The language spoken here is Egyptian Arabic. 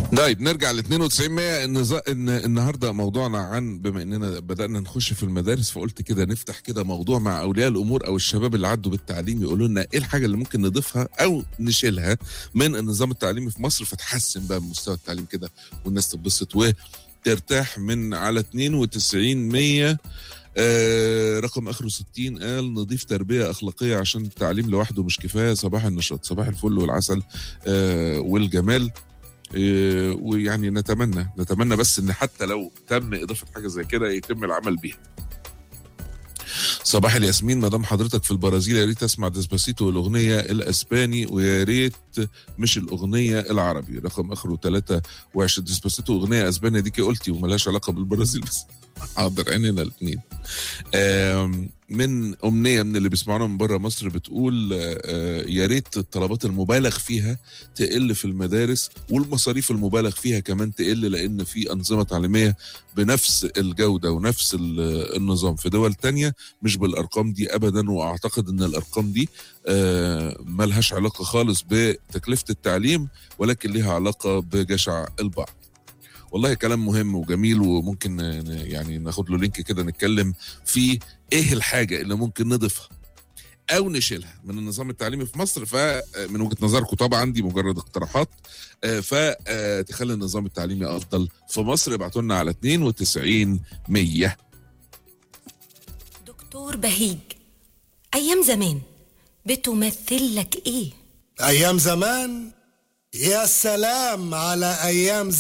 طيب نرجع ل 92 100 النظا... إن النهارده موضوعنا عن بما اننا بدانا نخش في المدارس فقلت كده نفتح كده موضوع مع اولياء الامور او الشباب اللي عدوا بالتعليم يقولوا لنا ايه الحاجه اللي ممكن نضيفها او نشيلها من النظام التعليمي في مصر فتحسن بقى من مستوى التعليم كده والناس تتبسط وترتاح من على 92 100 آه رقم اخره 60 قال نضيف تربيه اخلاقيه عشان التعليم لوحده مش كفايه صباح النشاط صباح الفل والعسل آه والجمال إيه، ويعني نتمنى نتمنى بس ان حتى لو تم اضافه حاجه زي كده يتم العمل بيها صباح الياسمين مدام حضرتك في البرازيل يا ريت اسمع ديسباسيتو الاغنيه الاسباني ويا ريت مش الاغنيه العربي رقم اخره 23 ديسباسيتو اغنيه اسبانيه ديكي قلتي وملهاش علاقه بالبرازيل بس حاضر عينينا الاثنين من امنيه من اللي بيسمعونا من بره مصر بتقول آه، يا ريت الطلبات المبالغ فيها تقل في المدارس والمصاريف المبالغ فيها كمان تقل لان في انظمه تعليميه بنفس الجوده ونفس ال- النظام في دول تانية مش بالارقام دي ابدا واعتقد ان الارقام دي آه، ملهاش علاقه خالص بتكلفه التعليم ولكن ليها علاقه بجشع البعض والله كلام مهم وجميل وممكن ن- يعني ناخد له لينك كده نتكلم في ايه الحاجه اللي ممكن نضيفها او نشيلها من النظام التعليمي في مصر فمن وجهه نظركم طبعا دي مجرد اقتراحات آه، فتخلي النظام التعليمي افضل في مصر ابعتوا لنا على 92 100 دكتور بهيج أيام زمان بتمثل لك إيه؟ أيام زمان يا سلام على أيام